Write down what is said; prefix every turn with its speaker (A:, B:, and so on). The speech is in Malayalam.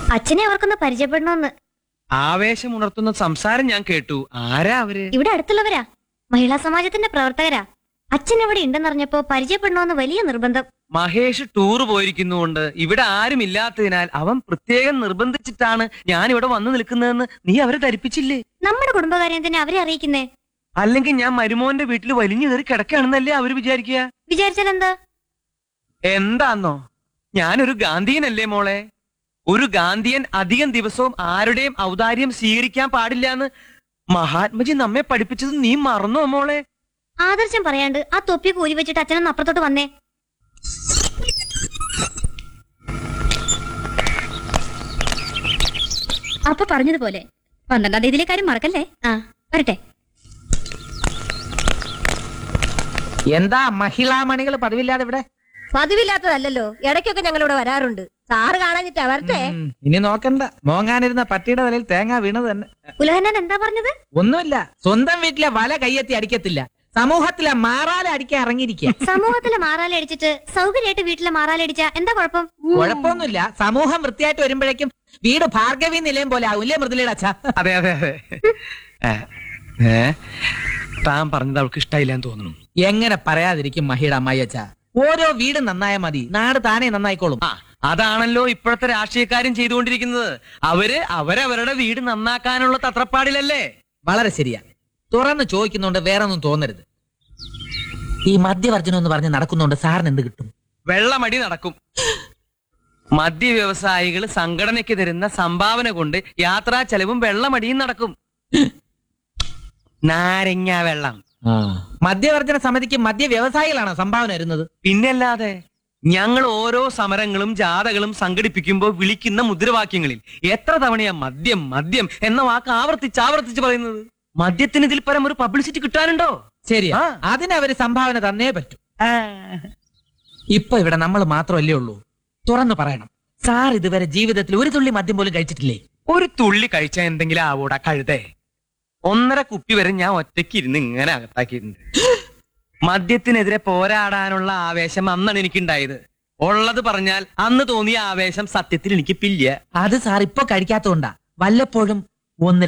A: അച്ഛനെ അവർക്കൊന്ന് പരിചയപ്പെടണമെന്ന്
B: ആവേശം ഉണർത്തുന്ന സംസാരം ഞാൻ കേട്ടു ആരാ അവര്
A: ഇവിടെ അടുത്തുള്ളവരാ മഹിളാ സമാജത്തിന്റെ പ്രവർത്തകരാ അച്ഛൻ ഇവിടെ ഉണ്ടെന്നറിഞ്ഞപ്പോ പരിചയപ്പെടണമെന്ന് വലിയ നിർബന്ധം
B: മഹേഷ് ടൂർ പോയിരിക്കുന്നുകൊണ്ട് ഇവിടെ ആരും ഇല്ലാത്തതിനാൽ അവൻ പ്രത്യേകം നിർബന്ധിച്ചിട്ടാണ് ഞാൻ ഇവിടെ വന്നു നിൽക്കുന്നതെന്ന് നീ അവരെ ധരിപ്പിച്ചില്ലേ
A: നമ്മുടെ കുടുംബകാര്യം തന്നെ അവരെ അറിയിക്കുന്നേ
B: അല്ലെങ്കിൽ ഞാൻ മരുമോന്റെ വീട്ടിൽ വലിഞ്ഞു കയറി കിടക്കുകയാണെന്നല്ലേ അവര് വിചാരിക്കുക
A: വിചാരിച്ചാൽ എന്താ
B: എന്താന്നോ ഞാനൊരു ഗാന്ധിയനല്ലേ മോളെ ഒരു ഗാന്ധിയൻ അധികം ദിവസവും ആരുടെയും ഔദാര്യം സ്വീകരിക്കാൻ പാടില്ല എന്ന് മഹാത്മജി നമ്മെ പഠിപ്പിച്ചത് നീ മറന്നോ മോളെ
A: ആദർശം പറയാണ്ട് ആ തൊപ്പി കൂരി വെച്ചിട്ട് അച്ഛനൊന്ന് അപ്പുറത്തോട്ട് വന്നേ
C: അപ്പൊ പറഞ്ഞതുപോലെ പന്ത്രണ്ടാം തീയതിയിലെ കാര്യം മറക്കല്ലേ
A: ആ
C: വരട്ടെ
D: എന്താ മഹിളാമണികൾ പതിവില്ലാതെ ഇവിടെ
E: പതിവില്ലാത്തതല്ലല്ലോ ഇടയ്ക്കൊക്കെ ഞങ്ങളിവിടെ വരാറുണ്ട് സാറ് കാണാഞ്ഞിട്ടാ വരട്ടെ
D: ഉം, ഇനി നോക്കണ്ട മോങ്ങാനിരുന്ന പട്ടിയുടെ തലയിൽ തേങ്ങ വീണത് തന്നെ
A: ഉലഹന്നാൻ എന്താ പറഞ്ഞത്
D: ഒന്നുമില്ല സ്വന്തം വീട്ടിലെ വല കയ്യെത്തി അടിക്കത്തില്ല സമൂഹത്തിലെ മാറാല അടിക്കാൻ ഇറങ്ങിയിരിക്കുക
A: സമൂഹത്തിലെ മാറാല അടിച്ചിട്ട് സൗകര്യമായിട്ട് വീട്ടിലെ മാറാല അടിച്ച എന്താ കുഴപ്പം
D: കുഴപ്പമൊന്നുമില്ല സമൂഹം വൃത്തിയായിട്ട് വരുമ്പോഴേക്കും വീട് ഭാർഗവി നിലയം പോലെ ആവും ഇല്ലേ മൃദുലയുടെ അച്ഛ
B: അതെ അതെ അതെ ഏ, ഏ താൻ പറഞ്ഞത് അവൾക്ക് ഇഷ്ടായില്ലെന്ന് തോന്നുന്നു
D: എങ്ങനെ പറയാതിരിക്കും മഹിയുടെ അമ്മായി അച്ഛ ഓരോ വീട് നന്നായ മതി നാട് താനേ നന്നായിക്കോളും
B: ആ അതാണല്ലോ ഇപ്പോഴത്തെ രാഷ്ട്രീയക്കാരും ചെയ്തുകൊണ്ടിരിക്കുന്നത് അവര് അവരവരുടെ വീട് നന്നാക്കാനുള്ള തത്രപ്പാടിലല്ലേ
D: വളരെ ശരിയാ തുറന്ന് ചോദിക്കുന്നോണ്ട് വേറെ ഒന്നും തോന്നരുത് ഈ മദ്യവർജനം എന്ന് പറഞ്ഞ് നടക്കുന്നോണ്ട് സാറിന് എന്ത് കിട്ടും
B: വെള്ളമടി നടക്കും മദ്യ വ്യവസായികൾ സംഘടനയ്ക്ക് തരുന്ന സംഭാവന കൊണ്ട് യാത്രാ ചെലവും വെള്ളമടിയും നടക്കും നാരങ്ങ വെള്ളം
D: മദ്യവർജന സമിതിക്ക് മദ്യ വ്യവസായികളാണോ സംഭാവന വരുന്നത്
B: പിന്നല്ലാതെ ഞങ്ങൾ ഓരോ സമരങ്ങളും ജാഥകളും സംഘടിപ്പിക്കുമ്പോൾ വിളിക്കുന്ന മുദ്രാവാക്യങ്ങളിൽ എത്ര തവണയാ മദ്യം മദ്യം എന്ന വാക്ക് ആവർത്തിച്ച് ആവർത്തിച്ച് പറയുന്നത് മദ്യത്തിന് ഇതിൽ പരം ഒരു പബ്ലിസിറ്റി കിട്ടാനുണ്ടോ
D: ശരിയാ
B: ആ.
D: അതിനവര് സംഭാവന തന്നേ പറ്റൂ ഇപ്പൊ ഇവിടെ നമ്മൾ മാത്രമല്ലേ ഉള്ളൂ തുറന്നു പറയണം സാർ ഇതുവരെ ജീവിതത്തിൽ ഒരു തുള്ളി മദ്യം പോലും കഴിച്ചിട്ടില്ലേ
B: ഒരു തുള്ളി കഴിച്ചാൽ എന്തെങ്കിലും ആവൂടാ കഴുതേ ഒന്നര കുപ്പി വരെ ഞാൻ ഒറ്റയ്ക്ക് ഇരുന്ന് ഇങ്ങനെ അകത്താക്കിയിട്ടുണ്ട് മദ്യത്തിനെതിരെ പോരാടാനുള്ള ആവേശം അന്നാണ് എനിക്കുണ്ടായത് ഉള്ളത് പറഞ്ഞാൽ അന്ന് തോന്നിയ ആവേശം സത്യത്തിൽ എനിക്കിപ്പില്ല
D: അത് സാർ ഇപ്പൊ കഴിക്കാത്തോണ്ടാ വല്ലപ്പോഴും ഒന്ന്